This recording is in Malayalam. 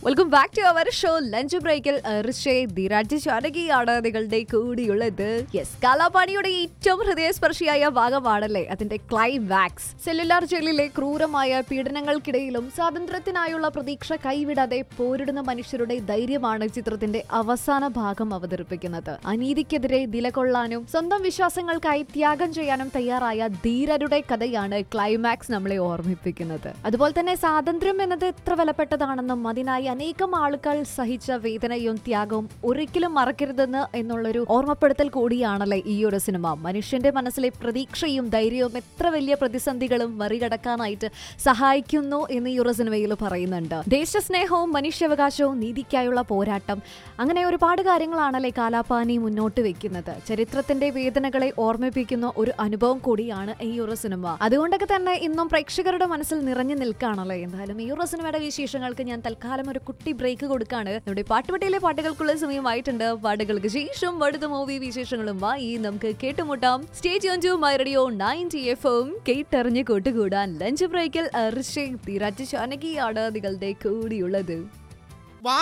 welcome back to our show lunch ബ്രേക്കിൽ ഋഷേ ധിരാജ് ചാനകിയാണ് നിങ്ങളുടെ കൂടിയുള്ളത് യെസ് കാലാപാണിയുടെ ഏറ്റവും ഹൃദയസ്പർശിയായ ഭാഗമാണല്ലേ അതിന്റെ ക്ലൈമാക്സ് സെല്ലുലാർ ജയിലിലെ ക്രൂരമായ പീഡനങ്ങൾക്കിടയിലും സ്വാതന്ത്ര്യത്തിനായുള്ള പ്രതീക്ഷ കൈവിടാതെ പോരിടുന്ന മനുഷ്യരുടെ ധൈര്യമാണ് ചിത്രത്തിന്റെ അവസാന ഭാഗം അവതരിപ്പിക്കുന്നത് അനീതിക്കെതിരെ നിലകൊള്ളാനും സ്വന്തം വിശ്വാസങ്ങൾക്കായി ത്യാഗം ചെയ്യാനും തയ്യാറായ ധീരരുടെ കഥയാണ് ക്ലൈമാക്സ് നമ്മളെ ഓർമ്മിപ്പിക്കുന്നത് അതുപോലെ തന്നെ സ്വാതന്ത്ര്യം എന്നത് എത്ര വിലപ്പെട്ടതാണെന്നും അതിനായി അനേകം ആളുകൾ സഹിച്ച വേദനയും ത്യാഗവും ഒരിക്കലും മറക്കരുതെന്ന് എന്നുള്ളൊരു ഓർമ്മപ്പെടുത്തൽ കൂടിയാണല്ലേ ഈ ഒരു സിനിമ മനുഷ്യന്റെ മനസ്സിലെ പ്രതീക്ഷയും ധൈര്യവും എത്ര വലിയ പ്രതിസന്ധികളും മറികടക്കാനായിട്ട് സഹായിക്കുന്നു എന്ന് ഈ ഒരു സിനിമയിൽ പറയുന്നുണ്ട് ദേശസ്നേഹവും മനുഷ്യാവകാശവും നീതിക്കായുള്ള പോരാട്ടം അങ്ങനെ ഒരുപാട് കാര്യങ്ങളാണല്ലേ കാലാപാനി മുന്നോട്ട് വെക്കുന്നത് ചരിത്രത്തിന്റെ വേദനകളെ ഓർമ്മിപ്പിക്കുന്ന ഒരു അനുഭവം കൂടിയാണ് ഈ ഒരു സിനിമ അതുകൊണ്ടൊക്കെ തന്നെ ഇന്നും പ്രേക്ഷകരുടെ മനസ്സിൽ നിറഞ്ഞു നിൽക്കുകയാണല്ലോ എന്തായാലും ഈ ഒരു സിനിമയുടെ വിശേഷങ്ങൾക്ക് ഞാൻ തൽക്കാലം ഒരു കുട്ടി ബ്രേക്ക് കൊടുക്കാണ് നമ്മുടെ പാട്ടുപെട്ടിയിലെ പാട്ടുകൾക്കുള്ള സമയമായിട്ടുണ്ട് പാട്ടുകൾക്ക് ശേഷം അടുത്ത മൂവി വിശേഷങ്ങളുമായി നമുക്ക് കേട്ടുമുട്ടാം stage to my radio ninety F M കേട്ടറിഞ്ഞ് കൂട്ടുകൂടാൻ ലഞ്ച് ബ്രേക്കിൽ ഋഷി തിരാജ് ചാനകിയാണ് നിങ്ങളുടെ കൂടിയുള്ളത്